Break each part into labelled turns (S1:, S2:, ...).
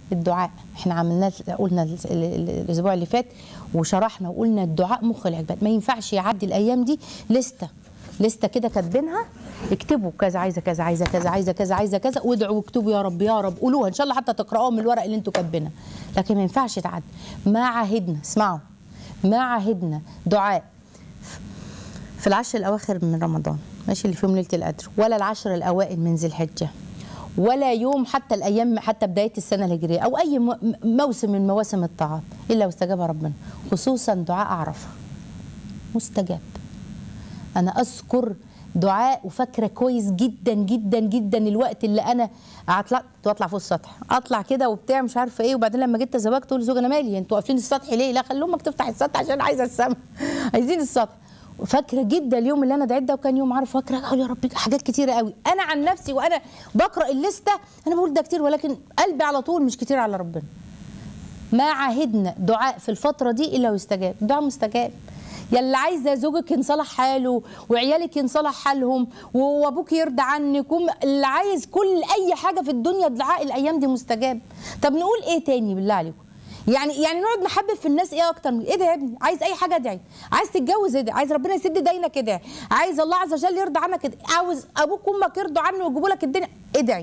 S1: الدعاء احنا عملنا قلنا ال- ال- الاسبوع اللي فات وشرحنا وقلنا الدعاء مخ العباد ما ينفعش يعدي الايام دي لسته لسته كده كاتبينها اكتبوا كذا عايزه كذا عايزه كذا عايزه كذا عايزه كذا وادعوا واكتبوا يا رب يا رب قولوها ان شاء الله حتى تقراوها من الورق اللي انتوا كاتبينها لكن ما ينفعش تعدي ما عهدنا اسمعوا ما عهدنا دعاء في العشر الاواخر من رمضان ماشي اللي فيهم ليله القدر ولا العشر الاوائل من ذي الحجه ولا يوم حتى الايام حتى بدايه السنه الهجريه او اي م- موسم من مواسم الطاعات الا واستجاب ربنا خصوصا دعاء عرفه مستجاب انا اذكر دعاء وفاكره كويس جدا جدا جدا الوقت اللي انا اطلع واطلع فوق السطح اطلع كده وبتاع مش عارفه ايه وبعدين لما جيت تزوجت تقول لزوجي انا مالي انتوا قافلين السطح ليه لا خلي امك تفتح السطح عشان عايزه السما عايزين السطح فاكره جدا اليوم اللي انا دعيت ده وكان يوم عارف فاكره قوي يا رب حاجات كتيره قوي انا عن نفسي وانا بقرا الليسته انا بقول ده كتير ولكن قلبي على طول مش كتير على ربنا ما عهدنا دعاء في الفترة دي إلا ويستجاب دعاء مستجاب يلي عايزة زوجك ينصلح حاله وعيالك ينصلح حالهم وابوك يرضى عنك وم- اللي عايز كل اي حاجه في الدنيا دعاء الايام دي مستجاب طب نقول ايه تاني بالله عليكم يعني يعني نقعد نحبب في الناس ايه اكتر من ايه ده يا ابني عايز اي حاجه ادعي عايز تتجوز ادعي عايز ربنا يسد دينك ادعي عايز الله عز وجل يرضى عنك ادعي عاوز ابوك وامك يرضوا عنه ويجيبوا لك الدنيا ادعي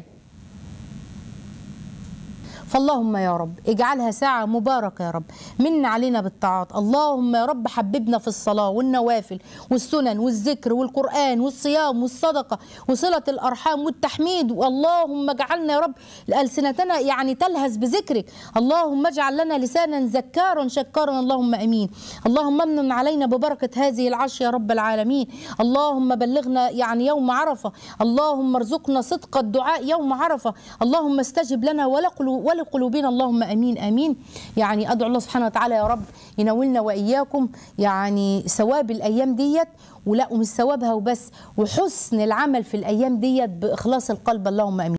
S1: فاللهم يا رب اجعلها ساعة مباركة يا رب من علينا بالطاعات اللهم يا رب حببنا في الصلاة والنوافل والسنن والذكر والقرآن والصيام والصدقة وصلة الأرحام والتحميد اللهم اجعلنا يا رب ألسنتنا يعني تلهز بذكرك اللهم اجعل لنا لسانا ذكارا شكارا اللهم أمين اللهم امن علينا ببركة هذه العشر يا رب العالمين اللهم بلغنا يعني يوم عرفة اللهم ارزقنا صدق الدعاء يوم عرفة اللهم استجب لنا ولقلو- ولقلوبنا اللهم امين امين يعني ادعو الله سبحانه وتعالى يا رب ينولنا واياكم يعني ثواب الايام ديت ولا ومش ثوابها وبس وحسن العمل في الايام ديت باخلاص القلب اللهم امين